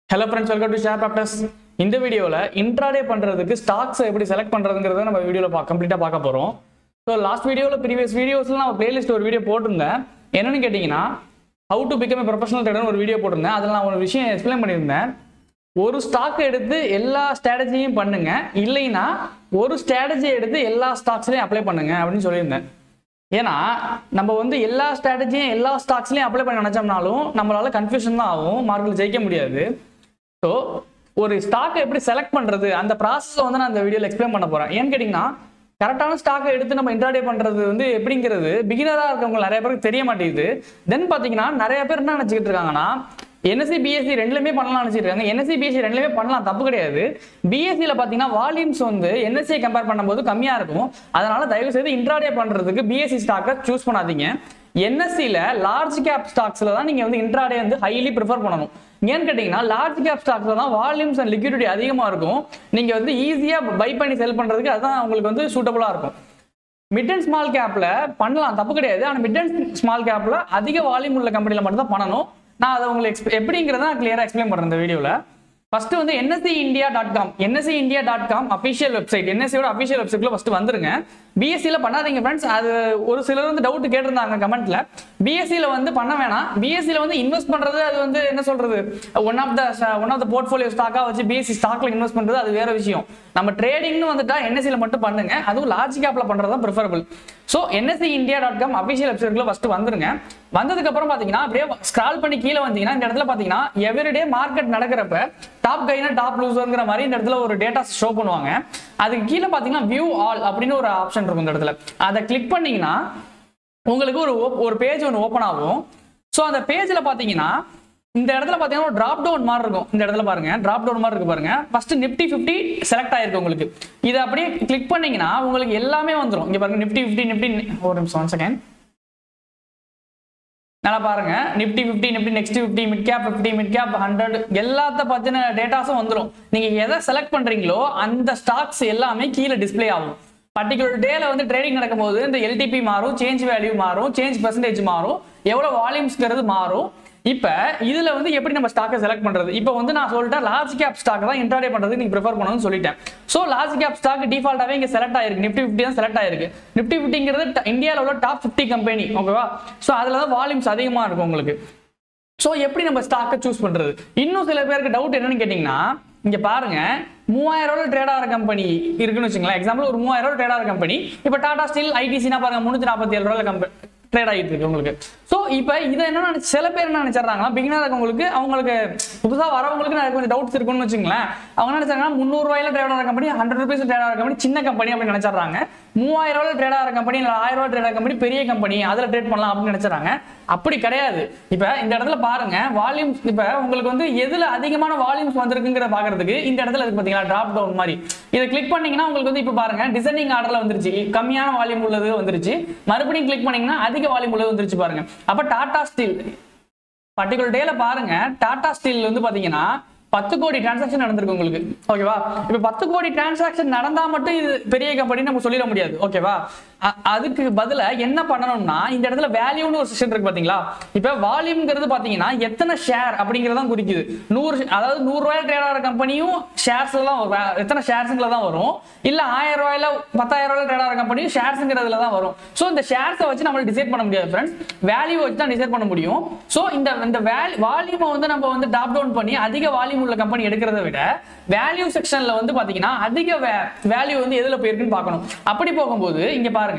hello friends welcome to share profits இந்த வீடியோவில் intraday பண்ணுறதுக்கு ஸ்டாக்ஸை எப்படி செலக்ட் பண்ணுறதுங்கிறத நம்ம வீடியோவில் பா கம்ப்ளீட்டாக பார்க்க போகிறோம் ஸோ லாஸ்ட் வீடியோவில் ப்ரீவியஸ் வீடியோஸில் நான் பிளேலிஸ்ட் ஒரு வீடியோ போட்டிருந்தேன் என்னன்னு கேட்டிங்கன்னா how to become a professional ட்ரேடர்னு ஒரு வீடியோ போட்டிருந்தேன் அதில் நான் ஒரு விஷயம் எக்ஸ்பிளைன் பண்ணியிருந்தேன் ஒரு ஸ்டாக் எடுத்து எல்லா ஸ்ட்ராட்டஜியும் பண்ணுங்க இல்லைன்னா ஒரு ஸ்ட்ராட்டஜி எடுத்து எல்லா ஸ்டாக்ஸ்லையும் அப்ளை பண்ணுங்க அப்படின்னு சொல்லியிருந்தேன் ஏன்னா நம்ம வந்து எல்லா ஸ்ட்ராட்டஜியும் எல்லா ஸ்டாக்ஸ்லையும் அப்ளை பண்ண நினைச்சோம்னாலும் நம்மளால கன்ஃபியூஷன் தான் ஆகும் மார்க்கெட்டில் ஜெயிக்க முடியாது ஸோ ஒரு ஸ்டாக்கை எப்படி செலக்ட் பண்றது அந்த ப்ராசஸை வந்து நான் இந்த வீடியோவில் எக்ஸ்பிளைன் பண்ண போறேன் ஏன்னு கேட்டிங்கன்னா கரெக்டான ஸ்டாக்கை எடுத்து நம்ம இன்ட்ராடே பண்றது வந்து எப்படிங்கிறது பிகினராக இருக்கவங்க நிறைய பேருக்கு தெரிய மாட்டேங்குது தென் பார்த்தீங்கன்னா நிறைய பேர் என்ன நினச்சிக்கிட்டு இருக்காங்கன்னா என்எஸ்சி பிஎஸ்சி ரெண்டுலையுமே பண்ணலாம் நினச்சிட்டு இருக்காங்க என்எஸ்சி பிஎஸ்சி ரெண்டுலையுமே பண்ணலாம் தப்பு கிடையாது பிஎஸ்சியில் பார்த்தீங்கன்னா வால்யூம்ஸ் வந்து என்எஸ்சியை கம்பேர் பண்ணும்போது கம்மியாக இருக்கும் அதனால தயவு செய்து இன்ட்ராடே பண்ணுறதுக்கு பிஎஸ்சி ஸ்டாக்கை சூஸ் பண்ணாதீங்க என்எஸ்சியில் லார்ஜ் கேப் ஸ்டாக்ஸில் தான் நீங்கள் வந்து இன்ட்ராடே வந்து ஹைலி ப்ரிஃபர் பண்ணணும் ஏன்னு கேட்டிங்கன்னா லார்ஜ் கேப் ஸ்டாக்ஸில் தான் வால்யூம்ஸ் அண்ட் லிக்விடிட்டி அதிகமாக இருக்கும் நீங்கள் வந்து ஈஸியாக பை பண்ணி செல் பண்ணுறதுக்கு அதுதான் உங்களுக்கு வந்து சூட்டபுளாக இருக்கும் மிட் அண்ட் ஸ்மால் கேப்ல பண்ணலாம் தப்பு கிடையாது ஆனால் மிட் அண்ட் ஸ்மால் கேப்ல அதிக வால்யூம் உள்ள கம்பெனியில் மட்டும் தான் பண்ணணும் நான் அதை உங்களுக்கு எக்ஸ்ப் எப்படிங்கிறத நான் கிளியராக எக்ஸ்பிளைன் பண்ணுறேன் இந்த வீடியோவில் ஃபர்ஸ்ட் வந்து NSE India dot com NSE India dot com official website என்எஸ்சியோட அஃபிஷியல் வெப்சைட்ல ஃபர்ஸ்ட் வந்துருங்க பிஎஸ்சியில் பண்ணாதீங்க ஃப்ரெண்ட்ஸ் அது ஒரு சிலர் வந்து டவுட் கேட்டிருந்தாங்க கமெண்ட்ல பிஎஸ்சியில் வந்து பண்ண வேணாம் பிஎஸ்சியில் வந்து இன்வெஸ்ட் பண்றது அது வந்து என்ன சொல்றது one of the one of the portfolio ஸ்டாக்காக வச்சு பிஎஸ்சி ஸ்டாக்ல இன்வெஸ்ட் பண்றது அது வேற விஷயம் நம்ம ட்ரேடிங்னு வந்துட்டா என்எஸ்சியில் மட்டும் பண்ணுங்க அதுவும் லார்ஜ் கேப்ல பண்றது தான் preferable so NSE India dot com official வெப்சைட்ல ஃபர்ஸ்ட் வந்துருங்க வந்ததுக்கு அப்புறம் பாத்தீங்கன்னா அப்படியே ஸ்க்ரால் பண்ணி கீழே வந்தீங்கன்னா இந்த இடத்துல பாத்தீங்கன்னா எவ்ரிடே மார்க்கெட் நடக்கிறப்ப டாப் கைனா டாப் லூசர்ங்கிற மாதிரி இந்த இடத்துல ஒரு டேட்டா ஷோ பண்ணுவாங்க அதுக்கு கீழே பாத்தீங்கன்னா வியூ ஆல் அப்படின்னு ஒரு ஆப்ஷன் இருக்கும் இந்த இடத்துல அதை கிளிக் பண்ணீங்கன்னா உங்களுக்கு ஒரு op- ஒரு பேஜ் ஒன்று ஓப்பன் ஆகும் ஸோ அந்த பேஜில் பார்த்தீங்கன்னா இந்த இடத்துல பார்த்தீங்கன்னா ஒரு டிராப் டவுன் மாதிரி இருக்கும் இந்த இடத்துல பாருங்க டிராப் டவுன் மாதிரி இருக்கு பாருங்க ஃபர்ஸ்ட் நிப்டி ஃபிஃப்டி செலக்ட் ஆயிருக்கு உங்களுக்கு இதை அப்படியே கிளிக் பண்ணீங்கன்னா உங்களுக்கு எல்லாமே வந்துடும் இங்க பாருங்க நிப்டி ஃபிஃப்டி நிப்டி ஒரு நிமிஷம் ஒன் செகண்ட் நல்லா பாருங்க Nifty fifty Nifty next fifty mid cap fifty mid cap hundred எல்லாத்த பத்தின டேட்டாஸும் வந்துடும் நீங்க எதை செலக்ட் பண்றீங்களோ அந்த ஸ்டாக்ஸ் எல்லாமே கீழே டிஸ்ப்ளே ஆகும் பர்டிகுலர் டேல வந்து ட்ரேடிங் நடக்கும்போது இந்த எல்டிபி மாறும் சேஞ்ச் வேல்யூ மாறும் சேஞ்ச் பெர்சன்டேஜ் மாறும் எவ்வளவு வால்யூம்ஸ்ங்கிறது மாறும் இப்ப இதுல வந்து எப்படி நம்ம ஸ்டாக்கை செலக்ட் பண்றது இப்போ வந்து நான் சொல்லிட்டேன் லார்ஜ் கேப் ஸ்டாக் தான் இன்ட்ராடே பண்றதுக்கு நீங்க ப்ரிஃபர் பண்ணணும்னு சொல்லிட்டேன் சோ லார்ஜ் கேப் ஸ்டாக் டிஃபால்ட்டாவே இங்க செலக்ட் ஆயிருக்கு நிப்டி ஃபிஃப்டி தான் செலக்ட் ஆயிருக்கு நிப்டி ஃபிஃப்டிங்கிறது இந்தியாவில் உள்ள டாப் ஃபிஃப்டி கம்பெனி ஓகேவா சோ அதுல தான் வால்யூம்ஸ் அதிகமா இருக்கும் உங்களுக்கு ஸோ எப்படி நம்ம ஸ்டாக்கை சூஸ் பண்றது இன்னும் சில பேருக்கு டவுட் என்னன்னு கேட்டிங்கன்னா இங்க பாருங்க மூவாயிரம் ரூபாய் ட்ரேட் ஆகிற கம்பெனி இருக்குன்னு வச்சுங்களேன் எக்ஸாம்பிள் ஒரு மூவாயிரம் ரூபாய் ட்ரேட் ஆகிற கம்பெனி இப்போ டாடா ஸ்டீல் ஐடிசினா பாருங்க முந்நூற்றி நாற்பத்தி ஏழு ரூபாய் கம்பெனி ட்ரேட் ஆகிட்டு இருக்கு உங்களுக்கு ஸோ இப்போ இதை என்ன நினைச்சு சில பேர் என்ன நினைச்சிடறாங்கன்னா பிகினர் இருக்கவங்களுக்கு அவங்களுக்கு புதுசாக வரவங்களுக்கு நிறைய கொஞ்சம் டவுட்ஸ் இருக்குன்னு வச்சுங்களேன் அவங்க என்ன நினைச்சாங்கன்னா முந்நூறுவாயில ட்ரேட் ஆகிற கம்பெனி ஹண்ட்ரட் ருபீஸ் ட்ரேட் ஆகிற கம்பெனி சின்ன கம்பெனி அப்படின்னு நினைச்சிடறாங்க மூவாயிரம் ரூபாய் ட்ரேட் ஆகிற கம்பெனி இல்லை ஆயிரம் ரூபாய் ட்ரேட் ஆகிற கம்பெனி பெரிய கம்பெனி அதில் ட்ரேட் பண்ணலாம் அப்படின்னு நினைச்சாங்க அப்படி கிடையாது இப்போ இந்த இடத்துல பாருங்க வால்யூம் இப்போ உங்களுக்கு வந்து எதுல அதிகமான வால்யூம்ஸ் வந்திருக்குங்கிற பாக்குறதுக்கு இந்த இடத்துல இருக்கு பாத்தீங்களா டிராப் டவுன் மாதிரி இதை கிளிக் பண்ணீங்கன்னா உங்களுக்கு வந்து இப்போ பாருங்க டிசைனிங் ஆர்டர்ல வந்துருச்சு கம்மியான வால்யூம் உள்ளது வந்துருச்சு மறுபடியும் கிளிக் பண்ணீங்கன்னா அதிக வால்யூம் உள்ளது வந்துருச்சு பாருங்க அப்ப டாடா ஸ்டீல் பர்டிகுலர் டேல பாருங்க டாடா ஸ்டீல் வந்து பாத்தீங்கன்னா பத்து கோடி டிரான்சாக்ஷன் நடந்திருக்கு உங்களுக்கு ஓகேவா இப்ப பத்து கோடி டிரான்சாக்ஷன் நடந்தா மட்டும் இது பெரிய கம்பெனி நம்ம சொல்லிட முடியாது ஓகேவா அ- அதுக்கு பதிலா என்ன பண்ணணும்னா இந்த இடத்துல வேல்யூன்னு ஒரு செக்ஷன் இருக்கு பாத்தீங்களா இப்ப வால்யூம்ங்கிறது பாத்தீங்கன்னா எத்தனை ஷேர் அப்படிங்கறதான் குறிக்குது நூறு அதாவது நூறு ரூபாய் ட்ரேட் ஆகிற கம்பெனியும் ஷேர்ஸ்ல தான் வரும் வே- எத்தனை ஷேர்ஸ்ல தான் வரும் இல்ல ஆயிரம் ரூபாயில பத்தாயிரம் ரூபாயில ட்ரேட் ஆகிற கம்பெனியும் ஷேர்ஸ்ங்கிறதுல தான் வரும் சோ இந்த ஷேர்ஸை வச்சு நம்ம டிசைட் பண்ண முடியாது ஃப்ரெண்ட்ஸ் வேல்யூ வச்சு தான் டிசைட் பண்ண முடியும் சோ இந்த இந்த வால்யூமை வந்து நம்ம வந்து டாப் டவுன் பண்ணி அதிக வால்யூம் உள்ள கம்பெனி எடுக்கிறத விட வேல்யூ செக்ஷன்ல வந்து பாத்தீங்கன்னா அதிக வேல்யூ வந்து எதுல போயிருக்குன்னு பார்க்கணும் அப்படி போகும்போது இங்க பாருங்க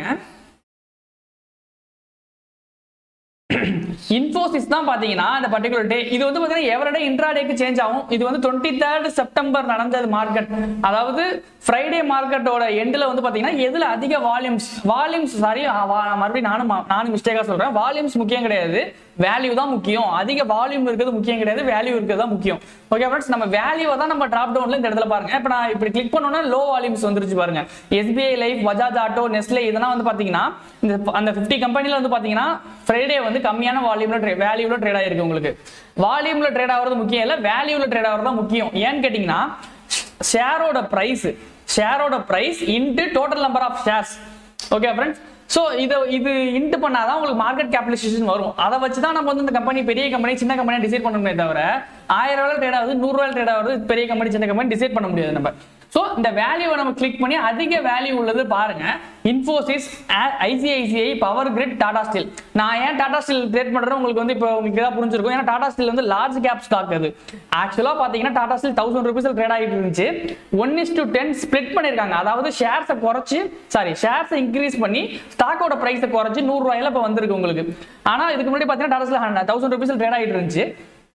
இன்ஃபோசிஸ் தான் பாத்தீங்கன்னா அந்த பர்டிகுலர் டே இது வந்து பாத்தீங்கன்னா எவரடே இன்ட்ராடேக்கு சேஞ்ச் ஆகும் இது வந்து டுவெண்ட்டி தேர்ட் செப்டம்பர் நடந்தது மார்க்கெட் அதாவது ஃப்ரைடே மார்க்கெட்டோட எண்டில் வந்து பாத்தீங்கன்னா எதுல அதிக வால்யூம்ஸ் வால்யூம்ஸ் சாரி மறுபடியும் நானும் மா- நானும் மிஸ்டேக்கா சொல்றேன் வால்யூம்ஸ் முக்கியம் கிடையாது வேல்யூ தான் முக்கியம் அதிக வால்யூம் இருக்கிறது முக்கியம் கிடையாது வேல்யூ இருக்கிறது தான் முக்கியம் ஓகே ஃப்ரெண்ட்ஸ் நம்ம வேல்யூவை தான் நம்ம டிராப் டவுன்ல இந்த இடத்துல பாருங்க இப்போ நான் இப்படி கிளிக் பண்ணோன்னா லோ வால்யூம்ஸ் வந்துருச்சு பாருங்க SBI life Bajaj auto Nestle இதெல்லாம் வந்து பாத்தீங்கன்னா இந்த அந்த 50 கம்பெனில வந்து பாத்தீங்கன்னா ஃப்ரைடே வந்து கம்மியான வால்யூம்ல வேல்யூல ட்ரேட் ஆயிருக்கு உங்களுக்கு வால்யூம்ல ட்ரேட் ஆகிறது முக்கியம் இல்ல வேல்யூல ட்ரேட் ஆகிறது தான் முக்கியம் ஏன்னு கேட்டீங்கன்னா ஷேரோட பிரைஸ் ஷேரோட price into total number of shares okay friends so இதை இது இன்ட் பண்ணாதான் உங்களுக்கு மார்க்கெட் கேபிடலைசேஷன் வரும் அதை வச்சு தான் நம்ம வந்து இந்த கம்பெனி பெரிய கம்பெனி சின்ன கம்பெனியை டிசைட் பண்ணணுமே தவிர ஆயிரம் ரூபாய் ட்ரேட் ஆகுது நூறு ரூபாய் ட்ரேட் ஆகுது பெரிய கம்பெனி சின்ன கம்பெனி டிசைட் பண்ண முடியாது நம்ம ஸோ இந்த வேல்யூவை நம்ம கிளிக் பண்ணி அதிக வேல்யூ உள்ளது பாருங்க Infosys ICICI power grid Tata steel நான் ஏன் டாடா ஸ்டீல் ட்ரேட் பண்றேன் உங்களுக்கு வந்து இப்போ உங்களுக்கு தான் புரிஞ்சிருக்கும் ஏன்னா டாடா ஸ்டீல் வந்து லார்ஜ் கேப் ஸ்டாக் அது ஆக்சுவலாக பார்த்தீங்கன்னா டாடா ஸ்டீல் தௌசண்ட் ருபீஸில் ட்ரேட் ஆகிட்டு இருந்துச்சு one is to ten split பண்ணியிருக்காங்க அதாவது ஷேர்ஸை குறைச்சி சாரி ஷேர்ஸை இன்க்ரீஸ் பண்ணி ஸ்டாக்கோட ப்ரைஸை குறைச்சி நூறு ரூபாயில இப்போ வந்திருக்கு உங்களுக்கு ஆனால் இதுக்கு முன்னாடி பார்த்தீங்கன்னா டாடா ஸ்டீல் தௌசண்ட் ருபீஸில் ட்ரேட் ஆகிட்டு இருந்துச்சு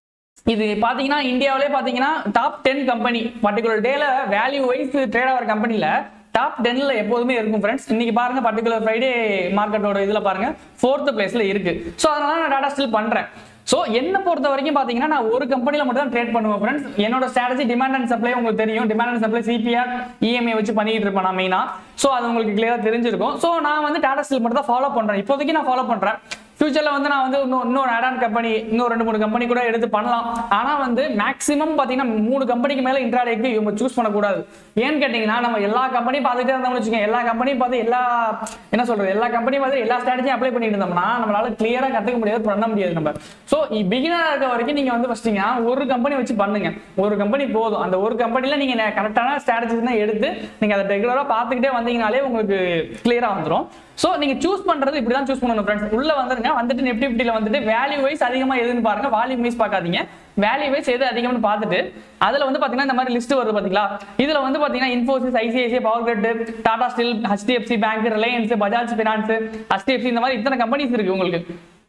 இது பாத்தீங்கன்னா இந்தியாவிலே பாத்தீங்கன்னா டாப் டென் கம்பெனி பர்டிகுலர் டேல வேல்யூ வைஸ் ட்ரேட் ஆகிற கம்பெனில டாப் டென்ல எப்போதுமே இருக்கும் ஃப்ரெண்ட்ஸ் இன்னைக்கு பாருங்க பர்டிகுலர் ஃப்ரைடே மார்க்கெட்டோட இதுல பாருங்க ஃபோர்த் பிளேஸ்ல இருக்கு ஸோ அதனால நான் டாடா ஸ்டில் பண்றேன் ஸோ என்ன பொறுத்த வரைக்கும் பாத்தீங்கன்னா நான் ஒரு கம்பெனில மட்டும் தான் ட்ரேட் பண்ணுவேன் ஃப்ரெண்ட்ஸ் என்னோட ஸ்ட்ராட்டஜி டிமாண்ட் அண்ட் சப்ளை உங்களுக்கு தெரியும் demand and supply CPR EMI வச்சு பண்ணிட்டு இருப்பேன் நான் மெயினா ஸோ அது உங்களுக்கு கிளியரா தெரிஞ்சிருக்கும் ஸோ நான் வந்து டாடா ஸ்டில் மட்டும் தான் ஃபாலோ பண்றேன் இப்போதைக்கு நான் ஃபாலோ பண்றேன் ஃபியூச்சர்ல வந்து நான் வந்து இன்னும் இன்னொரு ஆடான் கம்பெனி இன்னும் ரெண்டு மூணு கம்பெனி கூட எடுத்து பண்ணலாம் ஆனா வந்து மேக்ஸிமம் பாத்தீங்கன்னா மூணு கம்பெனிக்கு மேல இன்ட்ராடேக்கு இவங்க சூஸ் பண்ணக்கூடாது ஏன்னு கேட்டீங்கன்னா நம்ம எல்லா கம்பெனியும் பார்த்துட்டே இருந்தோம்னு வச்சுக்கோங்க எல்லா கம்பெனியும் பார்த்து எல்லா என்ன சொல்றது எல்லா கம்பெனியும் பார்த்து எல்லா ஸ்ட்ராட்டஜியும் அப்ளை பண்ணிட்டு இருந்தோம்னா நம்மளால கிளியரா கத்துக்க முடியாது பண்ண முடியாது நம்ம ஸோ பிகினரா இருக்க வரைக்கும் நீங்க வந்து ஃபர்ஸ்ட் ஒரு கம்பெனி வச்சு பண்ணுங்க ஒரு கம்பெனி போதும் அந்த ஒரு கம்பெனில நீங்க கரெக்டான ஸ்ட்ராட்டஜி தான் எடுத்து நீங்க அதை ரெகுலரா பார்த்துக்கிட்டே வந்தீங்கனாலே உங்களுக்கு கிளியரா வந்துடும் ஸோ நீங்க சூஸ் பண்றது இப்படி தான் சூஸ் பண்ணணும் ஃப்ரெண்ட்ஸ் உள்ள வந்துருங்க வந்துட்டு நிப்டி ஃபிஃப்டியில் வந்துட்டு வேல்யூ வைஸ் அதிகமா எதுன்னு பாருங்க வால்யூம் வைஸ் பார்க்காதீங்க வேல்யூ வைஸ் எது அதிகம்னு பார்த்துட்டு அதுல வந்து பாத்தீங்கன்னா இந்த மாதிரி லிஸ்ட் வருது பாத்தீங்களா இதுல வந்து பாத்தீங்கன்னா Infosys ICICI power grid Tata steel HDFC bank Reliance Bajaj finance HDFC இந்த மாதிரி இத்தனை கம்பெனிஸ் இருக்கு உங்களுக்கு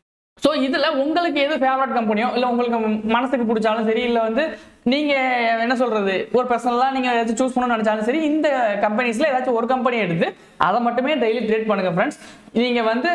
ஸோ இதுல உங்களுக்கு எது ஃபேவரட் கம்பெனியோ இல்லை உங்களுக்கு மனசுக்கு பிடிச்சாலும் சரி இல்லை வந்து நீங்க என்ன சொல்றது ஒரு பர்சனலாக நீங்க ஏதாச்சும் சூஸ் பண்ணணும்னு நினைச்சாலும் சரி இந்த கம்பெனிஸ்ல ஏதாச்சும் ஒரு கம்பெனி எடுத்து அதை மட்டுமே டெய்லி ட்ரேட் பண்ணுங்க ஃப்ரெண்ட்ஸ் நீங்க வந்து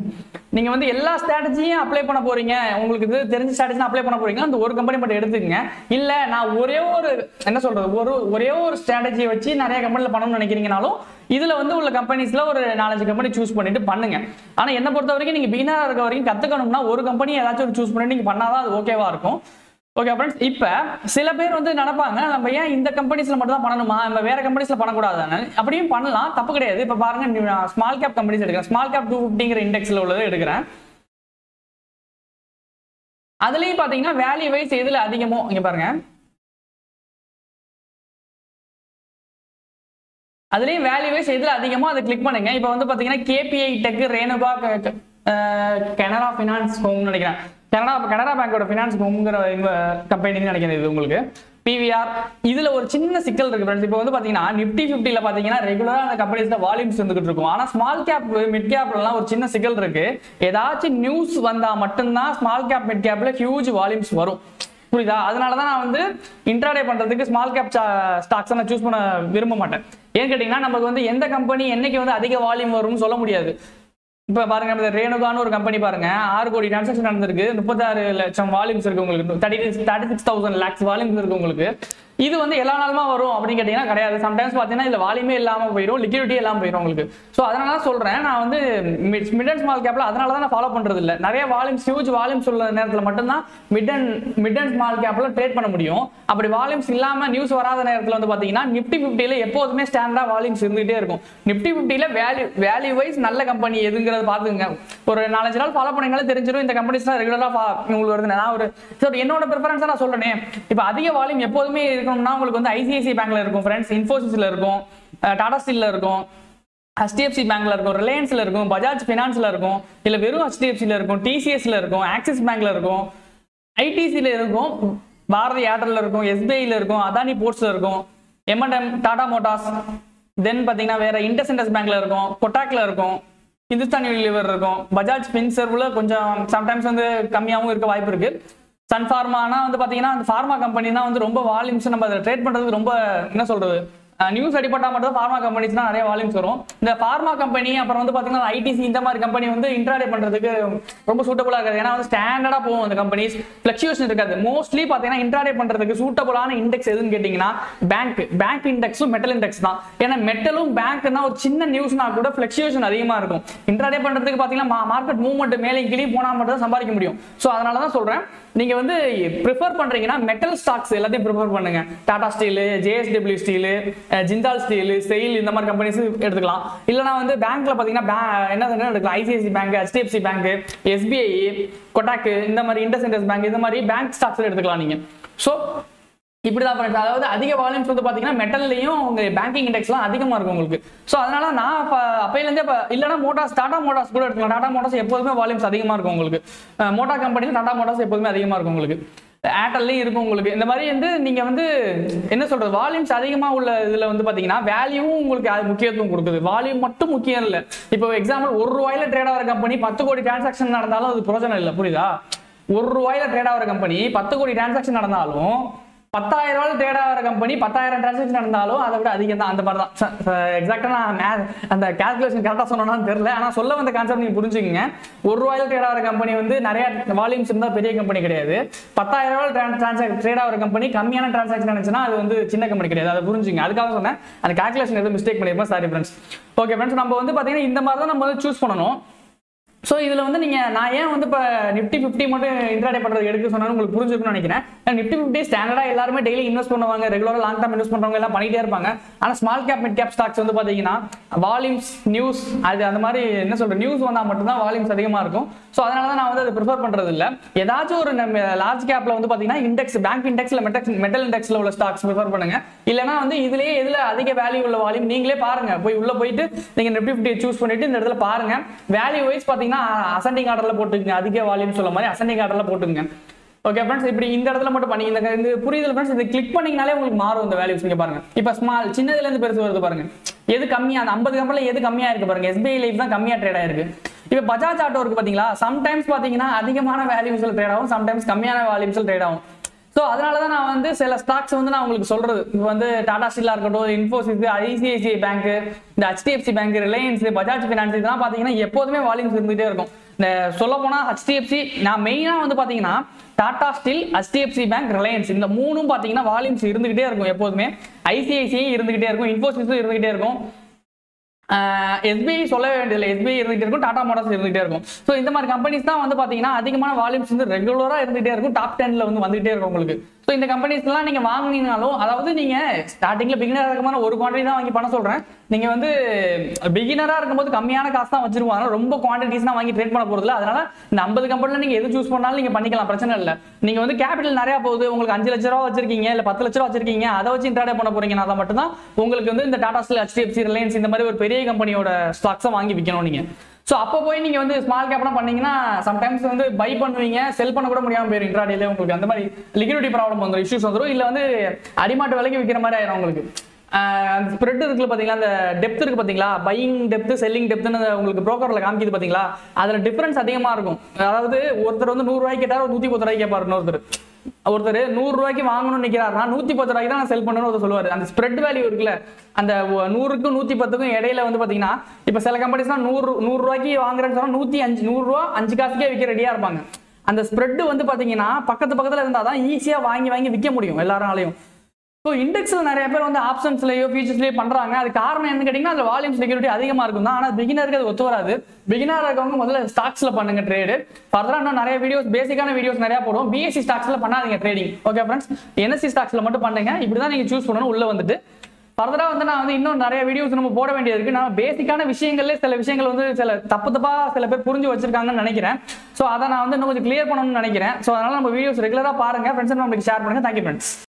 நீங்க வந்து எல்லா ஸ்ட்ராட்டஜியும் அப்ளை பண்ண போறீங்க உங்களுக்கு இது தெரிஞ்ச ஸ்ட்ராட்டஜி அப்ளை பண்ண போறீங்க அந்த ஒரு கம்பெனி மட்டும் எடுத்துக்கங்க இல்ல நான் ஒரே ஒரு என்ன சொல்றது ஒரு ஒரே ஒரு ஸ்ட்ராட்டஜியை வச்சு நிறைய கம்பெனில பண்ணணும்னு நினைக்கிறீங்கனாலும் இதுல வந்து உள்ள கம்பெனிஸ்ல ஒரு நாலஞ்சு கம்பெனி சூஸ் பண்ணிட்டு பண்ணுங்க ஆனா என்ன பொறுத்த வரைக்கும் நீங்க பிகினரா இருக்க வரைக்கும் கத்துக்கணும்னா ஒரு கம்பெனி ஏதாச்சும் ஒரு சூஸ் பண்ணிட்டு நீங்க பண்ணாதான் அது ஓகேவா இருக்கும் ஓகே ஃப்ரெண்ட்ஸ் இப்போ சில பேர் வந்து நினைப்பாங்க நம்ம ஏன் இந்த கம்பெனிஸ்ல மட்டும் தான் பண்ணணுமா நம்ம வேற கம்பெனிஸ்ல பண்ணக்கூடாது அப்படியும் பண்ணலாம் தப்பு கிடையாது இப்போ பாருங்க ஸ்மால் கேப் கம்பெனிஸ் எடுக்கிறேன் ஸ்மால் கேப் டூ ஃபிஃப்டிங்கிற இண்டெக்ஸ்ல உள்ளது எடுக்கிறேன் அதுலயும் பாத்தீங்கன்னா வேல்யூ வைஸ் எதுல அதிகமோ இங்க பாருங்க அதுலயும் வேல்யூ வைஸ் எதுல அதிகமோ அதை கிளிக் பண்ணுங்க இப்போ வந்து பாத்தீங்கன்னா KPI tech Renuka Canara finance ஹோம்னு நினைக்கிறேன் கனடா கனரா பேங்கோட ஃபினான்ஸ் ஹோம்ங்கிற கம்பெனின்னு நினைக்கிறேன் இது உங்களுக்கு பிவிஆர் இதுல ஒரு சின்ன சிக்கல் இருக்கு ஃப்ரெண்ட்ஸ் இப்போ வந்து பாத்தீங்கன்னா நிப்டி ஃபிஃப்டில பாத்தீங்கன்னா ரெகுலரா அந்த கம்பெனிஸ்ல வால்யூம்ஸ் வந்துகிட்டு இருக்கும் ஆனா ஸ்மால் கேப் மிட் கேப்லாம் ஒரு சின்ன சிக்கல் இருக்கு ஏதாச்சும் நியூஸ் வந்தா மட்டும்தான் ஸ்மால் கேப் மிட் கேப்ல ஹியூஜ் வால்யூம்ஸ் வரும் புரியுதா அதனால தான் நான் வந்து இன்ட்ராடே பண்றதுக்கு ஸ்மால் கேப் ஸ்டாக்ஸ் நான் சூஸ் பண்ண விரும்ப மாட்டேன் ஏன்னு கேட்டீங்கன்னா நமக்கு வந்து எந்த கம்பெனி என்னைக்கு வந்து அதிக வால்யூம் வரும்னு சொல்ல முடியாது இப்போ பாருங்க இந்த ரேணுகான்னு ஒரு கம்பெனி பாருங்க ஆறு கோடி டிரான்சாக்ஷன் நடந்திருக்கு முப்பத்தாறு லட்சம் வால்யூம்ஸ் இருக்கு உங்களுக்கு thirty thirty six thousand lakhs volumes இருக்கு உங்களுக்கு இது வந்து எல்லா நாளுமா வரும் அப்படின்னு கேட்டீங்கன்னா கிடையாது சம்டைம்ஸ் பார்த்தீங்கன்னா இதுல வால்யூமே இல்லாம போயிடும் லிக்விடிட்டி இல்லாம போயிடும் உங்களுக்கு ஸோ அதனால தான் சொல்றேன் நான் வந்து மிட் அண்ட் ஸ்மால் கேப்ல அதனால தான் நான் ஃபாலோ பண்றது இல்லை நிறைய வால்யூம்ஸ் ஹியூஜ் வால்யூம்ஸ் உள்ள நேரத்தில் மட்டும்தான் mid and mid and small கேப்ல ட்ரேட் பண்ண முடியும் அப்படி வால்யூம்ஸ் இல்லாம நியூஸ் வராத நேரத்தில் வந்து பாத்தீங்கன்னா நிப்டி ஃபிஃப்டியில் எப்போதுமே ஸ்டாண்டர்டா வால்யூம்ஸ் இருந்துகிட்டே இருக்கும் நிப்டி ஃபிஃப்டியில் வேல்யூ வேல்யூ வைஸ் நல்ல கம்பெனி எதுங்கிறத பார்த்துங்க ஒரு நாலஞ்சு நாள் ஃபாலோ பண்ணீங்கனாலே தெரிஞ்சிடும் இந்த கம்பெனிஸ்லாம் ரெகுலராக உங்களுக்கு வருது நான் ஒரு ஸோ என்னோட ப்ரிஃபரன்ஸாக நான் சொல்றேனே இப்போ அதிக வால்யூம் எப்போதுமே இருக்கணும்னா உங்களுக்கு வந்து ஐசிஐசி பேங்க்ல இருக்கும் ஃப்ரெண்ட்ஸ் இன்ஃபோசிஸ்ல இருக்கும் டாடா ஸ்டீல்ல இருக்கும் ஹெச்டிஎஃப்சி பேங்க்ல இருக்கும் ரிலையன்ஸ்ல இருக்கும் பஜாஜ் ஃபினான்ஸ்ல இருக்கும் இல்ல வெறும் ஹெச்டிஎஃப்சில இருக்கும் டிசிஎஸ்ல இருக்கும் ஆக்சிஸ் பேங்க்ல இருக்கும் ஐடிசில இருக்கும் பாரதி ஏர்டெல்ல இருக்கும் எஸ்பிஐல இருக்கும் அதானி போர்ட்ஸ்ல இருக்கும் எம்என்எம் டாடா மோட்டார்ஸ் தென் பாத்தீங்கன்னா வேற இண்டஸ்இண்டஸ் பேங்க்ல இருக்கும் கொட்டாக்ல இருக்கும் இந்துஸ்தான் யூனிலிவர் இருக்கும் பஜாஜ் ஃபின்சர்வ்ல கொஞ்சம் சம்டைம்ஸ் வந்து கம்மியாகவும் இருக்க வாய்ப்பு இருக்கு சன் ஃபார்மானா வந்து பாத்தீங்கன்னா அந்த ஃபார்மா கம்பெனினா வந்து ரொம்ப வால்யூம்ஸ் நம்ம அதை ட்ரேட் பண்றதுக்கு ரொம்ப என்ன சொல்றது நியூஸ் அடிப்பட்டா மட்டும் ஃபார்மா கம்பெனிஸ்னா நிறைய வால்யூம்ஸ் வரும் இந்த ஃபார்மா கம்பெனி அப்புறம் வந்து பாத்தீங்கன்னா ஐடிசி இந்த மாதிரி கம்பெனி வந்து இன்ட்ராடே பண்றதுக்கு ரொம்ப சூட்டபுளா இருக்காது ஏன்னா வந்து ஸ்டாண்டர்டா போகும் அந்த கம்பெனிஸ் ஃபிளக்சுவேஷன் இருக்காது மோஸ்ட்லி பாத்தீங்கன்னா இன்ட்ராடே பண்றதுக்கு சூட்டபுளான இண்டெக்ஸ் எதுன்னு கேட்டீங்கன்னா பேங்க் பேங்க் இண்டெக்ஸும் மெட்டல் இண்டெக்ஸ் தான் ஏன்னா மெட்டலும் பேங்க்னா ஒரு சின்ன நியூஸ்னா கூட ஃபிளக்சுவேஷன் அதிகமா இருக்கும் இன்ட்ராடே பண்றதுக்கு பாத்தீங்கன்னா மார்க்கெட் மூவ்மெண்ட் மேலே கீழே போனா மட்டும் தான் சம்பாதிக்க முடியும் ஸோ அதனால தான் சொல்றேன் நீங்க வந்து ப்ரிஃபர் பண்றீங்கன்னா மெட்டல் ஸ்டாக்ஸ் எல்லாத்தையும் ப்ரிஃபர் பண்ணுங்க Tata steel JSW steel Jindal steel SAIL இந்த மாதிரி கம்பெனிஸ் எடுத்துக்கலாம் இல்லைனா வந்து பேங்க்ல பாத்தீங்கன்னா ba- என்ன என்ன எடுக்கலாம் ICICI bank HDFC bank SBI Kotak இந்த மாதிரி இண்டஸ் பேங்க் இந்த மாதிரி பேங்க் ஸ்டாக்ஸ் எடுத்துக்கலாம் நீங்க ஸோ இப்படிதான் பண்ணிட்டு அதாவது அதிக வால்யூம்ஸ் வந்து பாத்தீங்கன்னா மெட்டல்லையும் உங்க பேங்கிங் இண்டெக்ஸ்லாம் அதிகமா இருக்கும் உங்களுக்கு ஸோ அதனால நான் அப்ப அப்பையிலேருந்தே இப்போ இல்லைனா மோட்டார்ஸ் டாடா மோட்டார்ஸ் கூட எடுத்துக்கலாம் டாடா மோட்டார்ஸ் எப்போதுமே வால்யூம்ஸ் அதிகமா இருக்கும் உங்களுக்கு மோட்டார் கம்பெனியில் டாடா மோட்டார்ஸ் எப்போதுமே அதிகமா இருக்கும் உங்களுக்கு ஏர்டெல்லையும் இருக்கும் உங்களுக்கு இந்த மாதிரி வந்து நீங்க வந்து என்ன சொல்றது வால்யூம்ஸ் அதிகமா உள்ள இதுல வந்து பாத்தீங்கன்னா வேல்யூவும் உங்களுக்கு அது முக்கியத்துவம் கொடுக்குது வால்யூம் மட்டும் முக்கியம் இல்லை இப்போ எக்ஸாம்பிள் ஒரு ரூபாயில ட்ரேட் ஆகிற கம்பெனி பத்து கோடி டிரான்சாக்ஷன் நடந்தாலும் அது பிரயோஜனம் இல்லை புரியுதா ஒரு ரூபாயில ட்ரேட் ஆகிற கம்பெனி பத்து கோடி டிரான்சாக்ஷன் நடந்தாலும் பத்தாயிரம் ரூபாய் ட்ரேட் ஆகிற கம்பெனி பத்தாயிரம் டிரான்சாக்ஷன் நடந்தாலும் அதை விட அதிகம் தான் அந்த மாதிரி தான் எக்ஸாக்டா நான் math- அந்த கால்குலேஷன் கரெக்டாக சொன்னோன்னு தெரியல ஆனால் சொல்ல வந்த கான்செப்ட் நீங்க புரிஞ்சுக்கங்க ஒரு ரூபாயில ட்ரேட் ஆகிற கம்பெனி வந்து நிறைய வால்யூம்ஸ் இருந்தால் பெரிய கம்பெனி கிடையாது பத்தாயிரம் ரூபாய் டிரான்சாக்ஷன் ட்ரேட் ஆகிற கம்பெனி கம்மியான டிரான்சாக்ஷன் நினைச்சுன்னா அது வந்து சின்ன கம்பெனி கிடையாது அதை புரிஞ்சுங்க அதுக்காக சொன்னேன் அந்த கால்குலேஷன் எதுவும் மிஸ்டேக் பண்ணிருப்போம் சாரி ஃப்ரெண்ட்ஸ் ஓகே ஃப்ரெண்ட்ஸ் நம்ம வந்து பார்த்தீங்கன்னா இந்த மாதிரி தான் நம்ம வந்து சூஸ் பண்ணணும் ஸோ இதில் வந்து நீங்கள் நான் ஏன் வந்து இப்போ நிஃப்டி ஃபிஃப்டி மட்டும் இன்ட்ராடே பண்ணுறது எடுக்க சொன்னாலும் உங்களுக்கு புரிஞ்சுக்கணும்னு நினைக்கிறேன் நிஃப்டி ஃபிஃப்டி ஸ்டாண்டர்டாக எல்லாருமே டெய்லி இன்வெஸ்ட் பண்ணுவாங்க ரெகுலராக லாங் டர்ம் இன்வெஸ்ட் பண்ணுறவங்க எல்லாம் பண்ணிட்டே இருப்பாங்க ஆனால் small cap mid cap stocks வந்து பார்த்தீங்கன்னா வால்யூம்ஸ் நியூஸ் அது அந்த மாதிரி என்ன சொல்ற நியூஸ் வந்தால் மட்டும்தான் வால்யூம்ஸ் அதிகமாக இருக்கும் ஸோ அதனால தான் நான் வந்து அதை ப்ரிஃபர் பண்ணுறது இல்லை ஏதாச்சும் ஒரு நம்ம லார்ஜ் கேப்பில் வந்து பார்த்தீங்கன்னா இண்டெக்ஸ் பேங்க் இண்டெக்ஸில் மெட்டல் மெட்டல் இண்டெக்ஸில் உள்ள ஸ்டாக்ஸ் ப்ரிஃபர் பண்ணுங்க இல்லைனா வந்து இதுலேயே எதில் அதிக வேல்யூ உள்ள வால்யூம் நீங்களே பாருங்க போய் உள்ள போயிட்டு நீங்கள் நிஃப்டி ஃபிஃப்டி சூஸ் பண்ணிட்டு இந்த இடத்துல பாருங்க வேல்யூ வைஸ் பார்த்தீங்கன்னா அசெண்டிங் ஆர்டரில் போட்டுக்கங்க அதிக வால்யூம் சொல்ல மாதிரி அசெண்டிங் ஆர்டரில் போட்டுங்க ஓகே ஃப்ரெண்ட்ஸ் இப்படி இந்த இடத்துல மட்டும் பண்ணி இந்த இந்த புரியுதல் ஃப்ரெண்ட்ஸ் இந்த கிளிக் பண்ணீங்கனாலே உங்களுக்கு மாறும் இந்த வேல்யூஸ் நீங்க பாருங்க இப்போ ஸ்மால் சின்னதுல இருந்து பெருசு வருது பாருங்க எது கம்மியா அந்த ஐம்பது கம்பெனில எது கம்மியா இருக்கு பாருங்க எஸ்பிஐ லைஃப் தான் கம்மியா ட்ரேட் ஆயிருக்கு இப்போ பஜாஜ் ஆட்டோ இருக்கு பாத்தீங்களா சம்டைம்ஸ் பாத்தீங்கன்னா அதிகமான வேல்யூஸ்ல ட்ரேட் ஆகும் சம்டைம்ஸ் கம்மியான வேல்யூஸ்ல ட்ரேட் ஆகும் ஸோ அதனால தான் நான் வந்து சில ஸ்டாக்ஸ் வந்து நான் உங்களுக்கு சொல்றது இப்போ வந்து டாடா ஸ்டீலா இருக்கட்டும் இன்ஃபோசிஸ் ஐசிஐசிஐ பேங்க் இந்த HDFC bank Reliance Bajaj finance இதெல்லாம் பார்த்தீங்கன்னா எப்போதுமே வால்யூம்ஸ் இருந்துகிட்டே இருக்கும் இந்த சொல்ல போனா ஹெச்டிஎஃப்சி நான் மெயினாக வந்து பார்த்தீங்கன்னா Tata steel HDFC bank Reliance இந்த மூணும் பார்த்தீங்கன்னா வால்யூம்ஸ் இருந்துகிட்டே இருக்கும் எப்போதுமே ஐசிஐசிஐ இருந்துகிட்டே இருக்கும் இன்ஃபோசிஸும் இருந்துகிட்டே இருக்கும் எஸ்பிஐ சொல்ல வேண்டியதில்லை எஸ்பிஐ இருந்துகிட்டே இருக்கும் டாடா மோட்டார்ஸ் இருந்துகிட்டே இருக்கும் ஸோ இந்த மாதிரி கம்பெனிஸ் தான் வந்து பார்த்தீங்கன்னா அதிகமான வால்யூம்ஸ் வந்து ரெகுலராக இருந்துகிட்டே இருக்கும் டாப் டென்ல வந்து வந்துகிட்டே இருக்கும் உங்களுக்கு ஸோ இந்த கம்பெனிஸ்லாம் நீங்கள் வாங்குனீங்கனாலும் அதாவது நீங்கள் ஸ்டார்டிங்கில் பிகினராக இருக்கும்போது ஒரு குவான்டிட்டி தான் வாங்கி பண்ண சொல்கிறேன் நீங்கள் வந்து பிகினராக இருக்கும்போது கம்மியான காசு தான் வச்சிருவாங்க ரொம்ப குவான்டிட்டிஸ் தான் வாங்கி ட்ரேட் பண்ண போகிறதுல அதனால இந்த ஐம்பது கம்பெனியில் நீங்கள் எது சூஸ் பண்ணாலும் நீங்கள் பண்ணிக்கலாம் பிரச்சனை இல்லை நீங்கள் வந்து கேபிட்டல் நிறையா போகுது உங்களுக்கு அஞ்சு லட்ச ரூபா வச்சிருக்கீங்க இல்லை பத்து லட்ச ரூபா வச்சிருக்கீங்க அதை வச்சு இன்ட்ராடே பண்ண போறீங்கன்னா அதை மட்டும் தான் உங்களுக்கு வந்து இந்த டாடா ஸ்டீல் ஹெச்டிஎஃப்சி ரிலையன்ஸ் இந்த மாதிரி ஒரு பெரிய கம்பெனியோட ஸ்டாக்ஸை வாங்கி விற்கணும் நீங்கள் ஸோ அப்போ போய் நீங்கள் வந்து ஸ்மால் கேப்லாம் பண்ணீங்கன்னா சம்டைம்ஸ் வந்து பை பண்ணுவீங்க செல் பண்ண கூட முடியாமல் போயிடும் இன்ட்ராடேல உங்களுக்கு அந்த மாதிரி லிக்விடிட்டி ப்ராப்ளம் வந்துடும் இஷ்யூஸ் வந்துடும் இல்லை வந்து அடிமாட்டு விலைக்கு விற்கிற மாதிரி ஆயிரும் உங்களுக்கு ஆஹ் அந்த ஸ்ப்ரெட் இருக்குல்ல பாத்தீங்களா அந்த டெப்த் இருக்கு பாத்தீங்களா பையிங் டெப்த் செல்லிங் டெப்த்னு உங்களுக்கு ப்ரோக்கர்ல காமிக்குது பாத்தீங்களா அதுல டிஃபரன்ஸ் அதிகமா இருக்கும் அதாவது ஒருத்தர் வந்து நூறு ரூபாய்க்கு கேட்டார் ஒரு நூத்தி பத்து ரூபாய்க்கு கேட்பாரு இன்னொருத்தர் ஒருத்தர் நூறு ரூபாய்க்கு வாங்கணும்னு நிக்கிறாருன்னா நூத்தி பத்து ரூபாய்க்கு தான் நான் செல் பண்ணணும்னு ஒருத்தர் சொல்லுவாரு அந்த ஸ்ப்ரெட் வேல்யூ இருக்குல்ல அந்த ஒ- நூறுக்கும் நூத்தி பத்துக்கும் இடையில வந்து பாத்தீங்கன்னா இப்ப சில கம்பெனிஸ் நூறு நூறு ரூபாய்க்கு வாங்குறேன்னு சொன்னா நூத்தி அஞ்சு நூறு ரூபா அஞ்சு காசுக்கே விற்க ரெடியா இருப்பாங்க அந்த ஸ்ப்ரெட் வந்து பாத்தீங்கன்னா பக்கத்து பக்கத்துல இருந்தாதான் ஈஸியா வாங்கி வாங்கி விற்க முடியும் எல்லாராலையும் ஸோ இண்டெக்ஸில் நிறைய பேர் வந்து ஆப்ஷன்ஸ்லயோ ஃபீச்சர்ஸ்லயோ பண்றாங்க அது காரணம் என்ன கேட்டிங்கன்னா அதில் வால்யூம் செக்யூரிட்டி அதிகமாக இருக்கும் தான் ஆனால் பிகினருக்கு அது ஒத்து வராது பிகினராக இருக்கவங்க முதல்ல ஸ்டாக்ஸில் பண்ணுங்க ட்ரேடு ஃபர்தராக இன்னும் நிறைய வீடியோஸ் பேசிக்கான வீடியோஸ் நிறைய போடும் பிஎஸ்சி ஸ்டாக்ஸில் பண்ணாதீங்க ட்ரேடிங் ஓகே ஃப்ரெண்ட்ஸ் என்எஸ்சி ஸ்டாக்ஸில் மட்டும் பண்ணுங்க இப்படி தான் நீங்கள் சூஸ் பண்ணணும் உள்ளே வந்துட்டு ஃபர்தராக வந்து நான் வந்து இன்னும் நிறைய வீடியோஸ் நம்ம போட வேண்டியது இருக்கு நான் பேசிக்கான விஷயங்கள்ல சில விஷயங்கள் வந்து சில தப்பு தப்பா சில பேர் புரிஞ்சு வச்சிருக்காங்கன்னு நினைக்கிறேன் ஸோ அதை நான் வந்து இன்னும் கொஞ்சம் கிளியர் பண்ணணும்னு நினைக்கிறேன் ஸோ அதனால நம்ம வீடியோஸ் ரெகுலராக பாருங்க ஃப்ரெண்ட்ஸ் நம்மளுக்கு ஷேர் பண்ணுங்க தேங்க்யூ ஃப்ரெண்ட்ஸ்